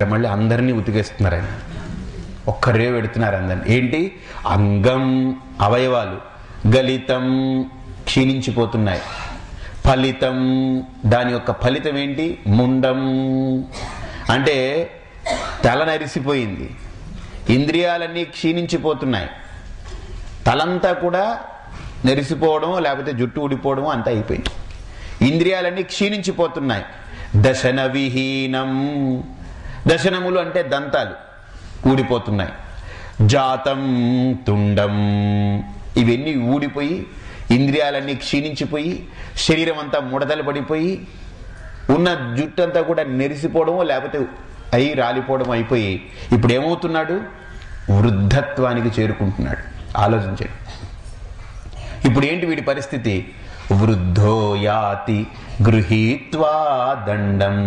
మళ్ళీ అందరినీ ఉతికేస్తున్నారు ఆయన ఒక్కరే పెడుతున్నారు అందరిని ఏంటి అంగం అవయవాలు గలితం క్షీణించిపోతున్నాయి ఫలితం దాని యొక్క ఫలితం ఏంటి ముండం అంటే తల నరిసిపోయింది ఇంద్రియాలన్నీ క్షీణించిపోతున్నాయి తలంతా కూడా నెరిసిపోవడం లేకపోతే జుట్టు ఊడిపోవడం అంతా అయిపోయింది ఇంద్రియాలన్నీ క్షీణించిపోతున్నాయి దశన విహీనం దశనములు అంటే దంతాలు ఊడిపోతున్నాయి జాతం తుండం ఇవన్నీ ఊడిపోయి ఇంద్రియాలన్నీ క్షీణించిపోయి శరీరం అంతా ముడతలు పడిపోయి ఉన్న జుట్టు అంతా కూడా నెరిసిపోవడమో లేకపోతే అయి రాలిపోవడం అయిపోయి ఇప్పుడు ఏమవుతున్నాడు వృద్ధత్వానికి చేరుకుంటున్నాడు ఆలోచించండి ఇప్పుడు ఏంటి వీడి పరిస్థితి వృద్ధో యాతి గృహీత్వా దండం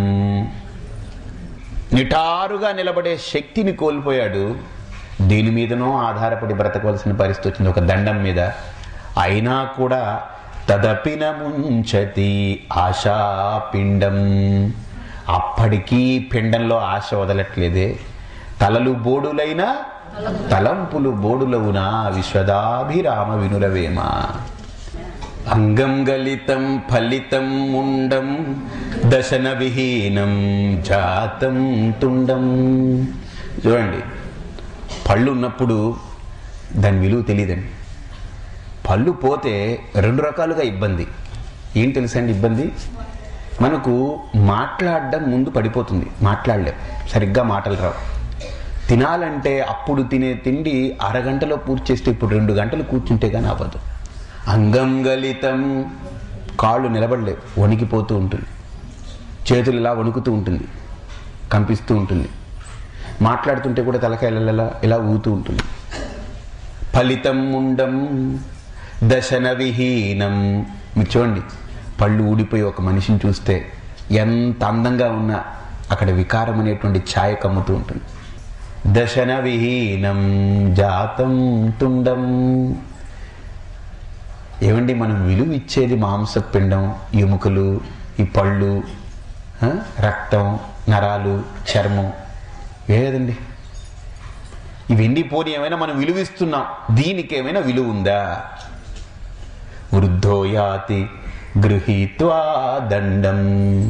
నిటారుగా నిలబడే శక్తిని కోల్పోయాడు దేని మీదనో ఆధారపడి బ్రతకవలసిన పరిస్థితి వచ్చింది ఒక దండం మీద అయినా కూడా తదపిన ముంచతి ఆశాపిండం అప్పటికీ పిండంలో ఆశ వదలట్లేదే తలలు బోడులైనా తలంపులు బోడులవునా విశ్వదాభిరామ వినురవేమ అంగం గలితం ఫలితం ముండం దశన విహీనం జాతం తుండం చూడండి పళ్ళు ఉన్నప్పుడు దాని విలువ తెలియదండి పళ్ళు పోతే రెండు రకాలుగా ఇబ్బంది ఏం తెలుసండి ఇబ్బంది మనకు మాట్లాడడం ముందు పడిపోతుంది మాట్లాడలేం సరిగ్గా మాటలు రావు తినాలంటే అప్పుడు తినే తిండి అరగంటలో పూర్తి చేస్తే ఇప్పుడు రెండు గంటలు కూర్చుంటే కానీ అవ్వదు అంగం గలితం కాళ్ళు నిలబడలేవు వణికిపోతూ ఉంటుంది చేతులు ఇలా వణుకుతూ ఉంటుంది కంపిస్తూ ఉంటుంది మాట్లాడుతుంటే కూడా తలకాయల ఇలా ఊగుతూ ఉంటుంది ఫలితం ఉండం దశన విహీనం మీరు చూడండి పళ్ళు ఊడిపోయి ఒక మనిషిని చూస్తే ఎంత అందంగా ఉన్నా అక్కడ వికారం అనేటువంటి ఛాయ కమ్ముతూ ఉంటుంది దశన విహీనం జాతం తుండం ఏమండి మనం విలువ ఇచ్చేది మాంసపిండం ఎముకలు ఈ పళ్ళు ఆ, రక్తం నరాలు చర్మం ఏదండి ఇవన్నీ పోనీ ఏమైనా మనం విలువిస్తున్నాం దీనికి ఏమైనా విలువ ఉందా వృద్ధో యాతి గృహీత్వా దండం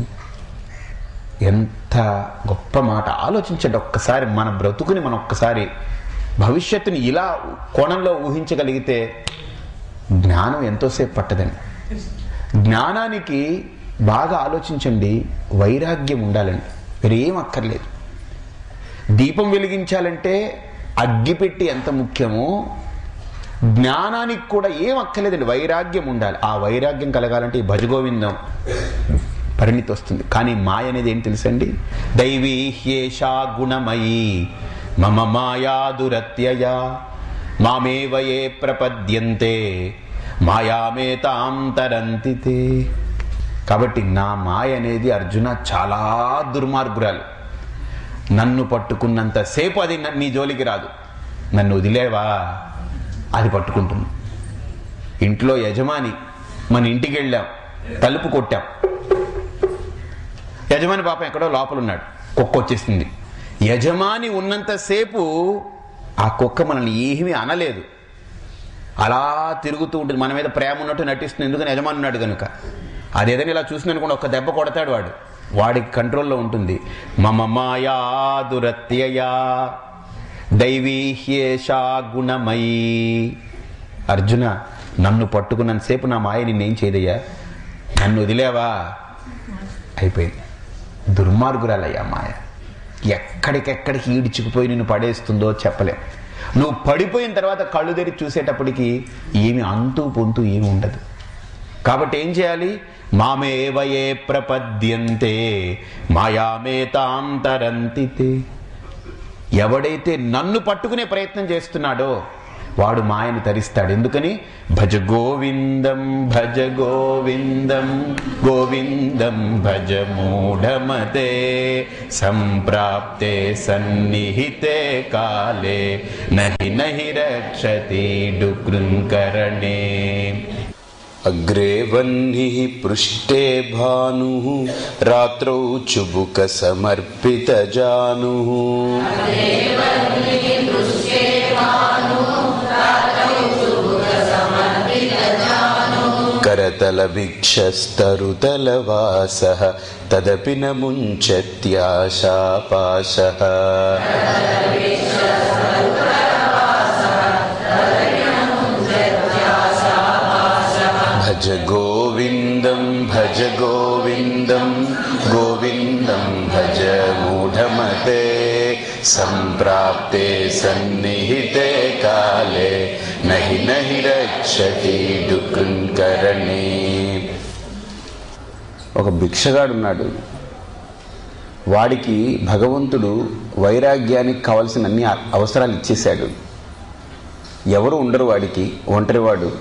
ఎంత గొప్ప మాట ఆలోచించండి ఒక్కసారి మన బ్రతుకుని మనం ఒక్కసారి భవిష్యత్తుని ఇలా కోణంలో ఊహించగలిగితే జ్ఞానం ఎంతోసేపు పట్టదండి జ్ఞానానికి బాగా ఆలోచించండి వైరాగ్యం ఉండాలండి వేరేం అక్కర్లేదు దీపం వెలిగించాలంటే అగ్గిపెట్టి ఎంత ముఖ్యమో జ్ఞానానికి కూడా ఏం అక్కర్లేదండి వైరాగ్యం ఉండాలి ఆ వైరాగ్యం కలగాలంటే ఈ భజగోవిందం పరిణితి వస్తుంది కానీ మాయ అనేది ఏం తెలుసండి దైవీ హ్యేషా గుణమయీ మమ మాయా దురత్యయ మామేవ ఏ ప్రపద్యంతే మాయామేతాం తరంతి తే. కాబట్టి నా మాయ అనేది అర్జున చాలా దుర్మార్గురాలు నన్ను పట్టుకున్నంత సేపు అది న- నీ జోలికి రాదు నన్ను వదిలేవా అది పట్టుకుంటుంది ఇంట్లో యజమాని మన ఇంటికి వెళ్ళాం తలుపు కొట్టాం యజమాని పాపం ఎక్కడో లోపల ఉన్నాడు కుక్క వచ్చేసింది యజమాని ఉన్నంతసేపు ఆ కుక్క మనల్ని ఏమీ అనలేదు అలా తిరుగుతూ ఉంటుంది మన మీద ప్రేమ ఉన్నట్టు నటిస్తుంది ఎందుకని యజమాని ఉన్నాడు కనుక అది ఏదైనా ఇలా చూసింది అనుకోండి ఒక్క దెబ్బ కొడతాడు వాడు వాడికి కంట్రోల్లో ఉంటుంది మమ మాయా దురత్యయా దైవీహ్యేషా గుణమయీ అర్జున నన్ను పట్టుకున్నంతసేపు నా మాయ నిన్నేం చేయదయ్యా నన్ను వదిలేవా అయిపోయింది దుర్మార్గురాలయ్యా మాయ ఎక్కడికెక్కడికి ఈడ్చుకుపోయి నిన్ను పడేస్తుందో చెప్పలేం నువ్వు పడిపోయిన తర్వాత కళ్ళు తెరిచి చూసేటప్పటికి ఏమి అంతు పొంతు ఏమి ఉండదు కాబట్టి ఏం చేయాలి మామేవయే ప్రపద్యంతే మాయామేతాం తరంతి తే. ఎవడైతే నన్ను పట్టుకునే ప్రయత్నం చేస్తున్నాడో వాడు మాయను తరిస్తాడు ఎందుకని భజ గోవిందం భజ గోవిందం గోవిందం భజ మూఢమతే సంప్రాప్తే సన్నిహితే కాలే నహి నహి రక్షతి డుకృంకరణే అగ్రే వహ్నిः పృష్టే భానుः రాత్రौ చుబుక సమర్పిత జానుः करतल भिक्षस्तरुतल वासः तदपि न मुञ्चत्याशापाशः भज गोविन्दं भज गोविन्दं गोविन्दं भज मूढमते सम्प्राप्ते सन्निहिते काले नहि नहि रक्षति డుకుంకరణి ఒక భిక్షగాడు ఉన్నాడు వాడికి భగవంతుడు వైరాగ్యానికి కావలసిన అన్ని అవసరాలు ఇచ్చేశాడు ఎవరు ఉండరు వాడికి ఒంటరివాడు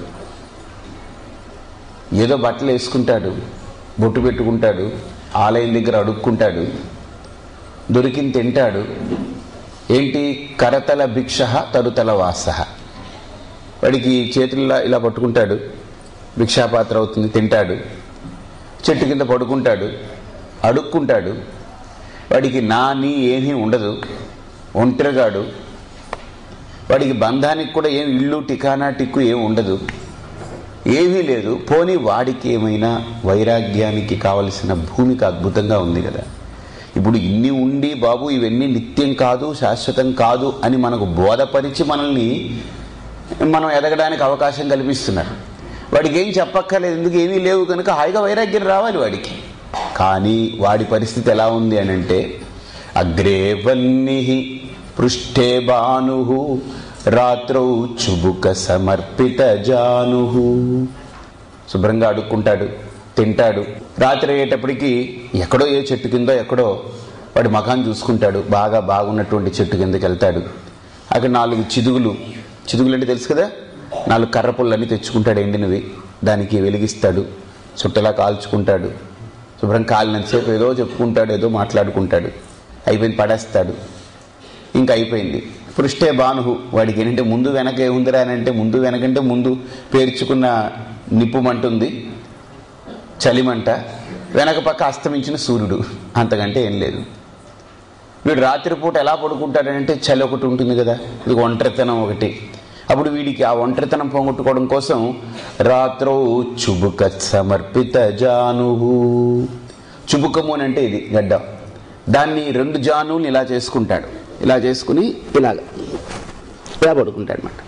ఏదో బట్టలు వేసుకుంటాడు బొట్టు పెట్టుకుంటాడు ఆలయం దగ్గర అడుక్కుంటాడు దొరికింది తింటాడు ఏంటి కరతల భిక్ష తరుతల వాస వాడికి చేతుల్లో ఇలా పట్టుకుంటాడు భిక్షాపాత్ర అవుతుంది తింటాడు చెట్టు కింద పడుకుంటాడు అడుక్కుంటాడు వాడికి నా నీ ఏమీ ఉండదు ఒంటరిగాడు వాడికి బంధానికి కూడా ఏం ఇల్లు టికానా టిక్కు ఏం ఉండదు ఏమీ లేదు పోనీ వాడికి ఏమైనా వైరాగ్యానికి కావలసిన భూమిక అద్భుతంగా ఉంది కదా ఇప్పుడు ఇన్ని ఉండి బాబు ఇవన్నీ నిత్యం కాదు శాశ్వతం కాదు అని మనకు బోధపరిచి మనల్ని మనం ఎదగడానికి అవకాశం కల్పిస్తున్నారు వాడికి ఏం చెప్పక్కర్లేదు ఎందుకు ఏమీ లేవు కనుక హాయిగా వైరాగ్యం రావాలి వాడికి కానీ వాడి పరిస్థితి ఎలా ఉంది అని అంటే అగ్రే వన్ని పృష్ఠే భాను రాత్రౌ చుబుక సమర్పిత జాను శుభ్రంగా అడుక్కుంటాడు తింటాడు రాత్రి అయ్యేటప్పటికి ఎక్కడో ఏ చెట్టు కిందో ఎక్కడో వాడి మకాన్ని చూసుకుంటాడు బాగా బాగున్నటువంటి చెట్టు కిందకి వెళ్తాడు అక్కడ నాలుగు చిదుగులు చిదుగులు అంటే తెలుసు కదా నాలుగు కర్ర పుల్లన్నీ తెచ్చుకుంటాడు ఎండినవి దానికి వెలిగిస్తాడు చుట్టలా కాల్చుకుంటాడు శుభ్రం కాలినంతసేపు ఏదో చెప్పుకుంటాడు ఏదో మాట్లాడుకుంటాడు అయిపోయింది పడేస్తాడు ఇంకా అయిపోయింది పృష్టే బానుహు వాడికి ఏంటంటే ముందు వెనక ఏముందిరా అని అంటే ముందు వెనకంటే ముందు పేర్చుకున్న నిప్పుమంటుంది చలిమంట వెనక పక్క అస్తమించిన సూర్యుడు అంతకంటే ఏం లేదు వీడు రాత్రిపూట ఎలా పడుకుంటాడంటే చలి ఒకటి ఉంటుంది కదా ఇది ఒంటరితనం ఒకటి అప్పుడు వీడికి ఆ ఒంటరితనం పోగొట్టుకోవడం కోసం రాత్రో చుబుక సమర్పిత జానుహు చుబుకము అని అంటే ఇది గడ్డ దాన్ని రెండు జానువులు ఇలా చేసుకుంటాడు ఇలా చేసుకుని ఇలాగ ఇలా పడుకుంటాడు అనమాట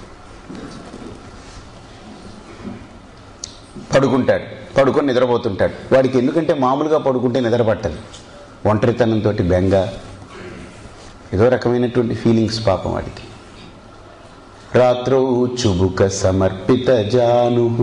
పడుకుంటాడు పడుకొని నిద్రపోతుంటాడు వాడికి ఎందుకంటే మామూలుగా పడుకుంటే నిద్ర పట్టదు ఒంటరితనంతో బెంగ ఏదో రకమైనటువంటి ఫీలింగ్స్ పాపం వాడికి రాత్రౌ చుబుక సమర్పిత జాను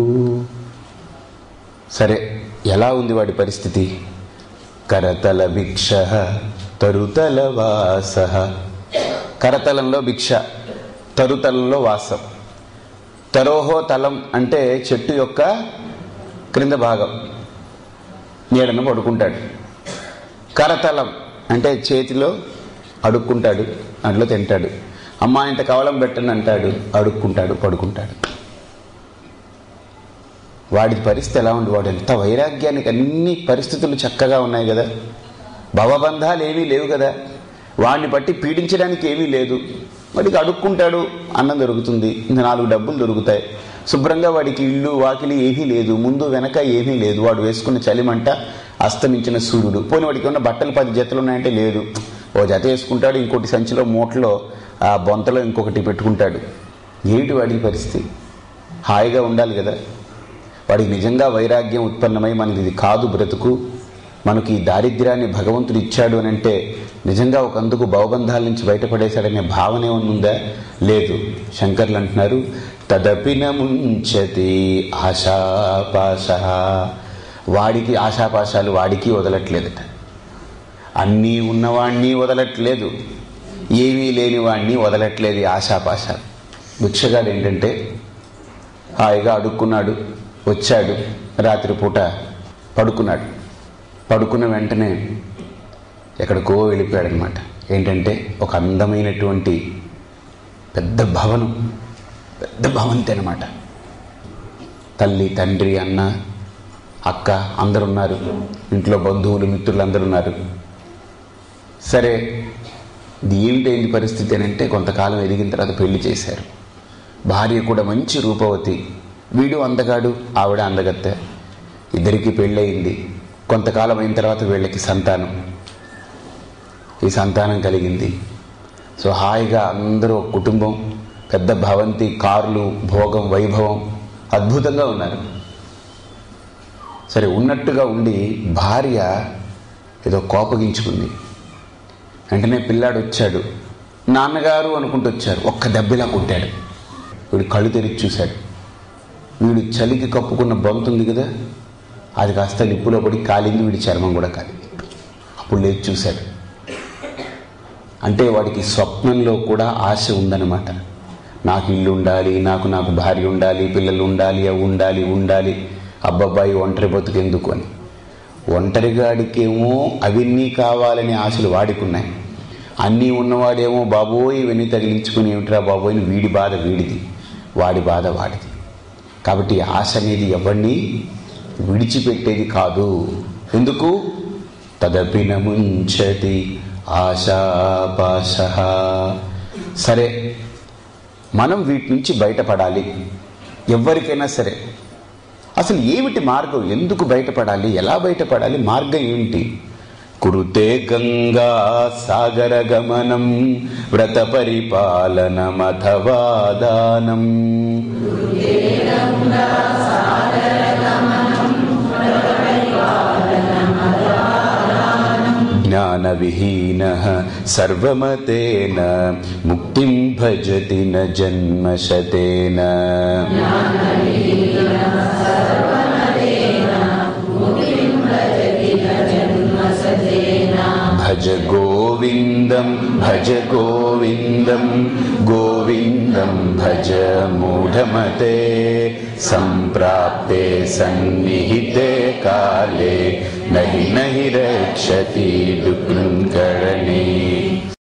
సరే ఎలా ఉంది వాడి పరిస్థితి కరతల భిక్ష తరుతల వాస కరతలంలో భిక్ష తరుతలంలో వాసం తరోహో తలం అంటే చెట్టు యొక్క క్రింద భాగం నీడను పడుకుంటాడు కరతలం అంటే చేతిలో అడుక్కుంటాడు అందులో తింటాడు అమ్మా ఇంత కవలం పెట్టని అంటాడు అడుక్కుంటాడు పడుకుంటాడు వాడి పరిస్థితి ఎలా ఉంది వాడు ఎంత వైరాగ్యానికి అన్ని పరిస్థితులు చక్కగా ఉన్నాయి కదా భవబంధాలు ఏమీ లేవు కదా వాడిని బట్టి పీడించడానికి ఏమీ లేదు వాడికి అడుక్కుంటాడు అన్నం దొరుకుతుంది ఇంత నాలుగు డబ్బులు దొరుకుతాయి శుభ్రంగా వాడికి ఇల్లు వాకిలి ఏమీ లేదు ముందు వెనక ఏమీ లేదు వాడు వేసుకున్న చలిమంట అస్తమించిన సూర్యుడు పోనీ వాడికి ఉన్న బట్టలు పది జతలు ఉన్నాయంటే లేదు ఓ జత వేసుకుంటాడు ఇంకోటి సంచిలో మూటలో ఆ బొంతలో ఇంకొకటి పెట్టుకుంటాడు ఏమిటి వాడి పరిస్థితి హాయిగా ఉండాలి కదా వాడికి నిజంగా వైరాగ్యం ఉత్పన్నమై మనకి ఇది కాదు బ్రతుకు మనకి ఈ దారిద్ర్యాన్ని భగవంతుడు ఇచ్చాడు అని అంటే నిజంగా ఒక అందుకు భవబంధాల నుంచి బయటపడేశాడనే భావన ఏమన్నా ఉందా లేదు శంకర్లు అంటున్నారు తదపిన ముంచతి ఆశాపాశ వాడికి ఆశాపాశాలు వాడికి వదలట్లేదట అన్నీ ఉన్నవాణ్ణి వదలట్లేదు ఏమీ లేని వాణ్ణి వదలట్లేదు ఈ ఆశాపాశాలు భిక్షగాడు ఏంటంటే హాయిగా అడుక్కున్నాడు వచ్చాడు రాత్రిపూట పడుకున్నాడు పడుకున్న వెంటనే ఎక్కడికో వెళ్ళిపోయాడు అనమాట ఏంటంటే ఒక అందమైనటువంటి పెద్ద భవనం పెద్ద భవంతి అనమాట తల్లి తండ్రి అన్న అక్క అందరు ఉన్నారు ఇంట్లో బంధువులు మిత్రులు అందరు ఉన్నారు సరే ఇది ఏమిటైంది పరిస్థితి అని అంటే కొంతకాలం ఎదిగిన తర్వాత పెళ్లి చేశారు భార్య కూడా మంచి రూపవతి వీడు అందగాడు ఆవిడ అందగత్తె ఇద్దరికి పెళ్ళయింది కొంతకాలం అయిన తర్వాత వీళ్ళకి సంతానం ఈ సంతానం కలిగింది సో హాయిగా అందరూ ఒక కుటుంబం పెద్ద భవంతి కార్లు భోగం వైభవం అద్భుతంగా ఉన్నారు సరే ఉన్నట్టుగా ఉండి భార్య ఏదో కోపగించుకుంది వెంటనే పిల్లాడు వచ్చాడు నాన్నగారు అనుకుంటూ వచ్చారు ఒక్క దెబ్బలా కొట్టాడు వీడు కళ్ళు తెరిచి చూశాడు వీడు చలికి కప్పుకున్న బొంత ఉంది కదా అది కాస్త నిప్పులో పడి కాలింది వీడి చర్మం కూడా కాలింది అప్పుడు లేచి చూశాడు అంటే వాడికి స్వప్నంలో కూడా ఆశ ఉందన్నమాట నాకు ఇల్లు ఉండాలి నాకు నాకు భార్య ఉండాలి పిల్లలు ఉండాలి అవి ఉండాలి ఉండాలి అబ్బాయి ఒంటరి బతుకెందుకు అని ఒంటరిగాడికేమో అవన్నీ కావాలని ఆశలు వాడికున్నాయి అన్నీ ఉన్నవాడేమో బాబోయ్ ఇవన్నీ తగిలించుకుని ఏమిట్రా బాబోయ్ అని వీడి బాధ వీడిది వాడి బాధ వాడిది కాబట్టి ఆశ అనేది ఎవరిని విడిచిపెట్టేది కాదు ఎందుకు తదపిన ముంచతి ఆశాపాశ సరే మనం వీటి నుంచి బయటపడాలి ఎవరికైనా సరే అసలు ఏమిటి మార్గం ఎందుకు బయటపడాలి ఎలా బయటపడాలి మార్గం ఏమిటి కురుతే గంగా సాగర గమనం వ్రత పరిపాలనమథవా దానం జ్ఞానవిహీన సర్వమతేన ముక్తిం భజతి న జన్మశతేన భజ గోవిందం భజ గోవిందం గోవిందం భజ మూఢమతే సంప్రాప్తే సన్నిహితే కాలే నహి నహి రక్షతి దుఃఖంకరణే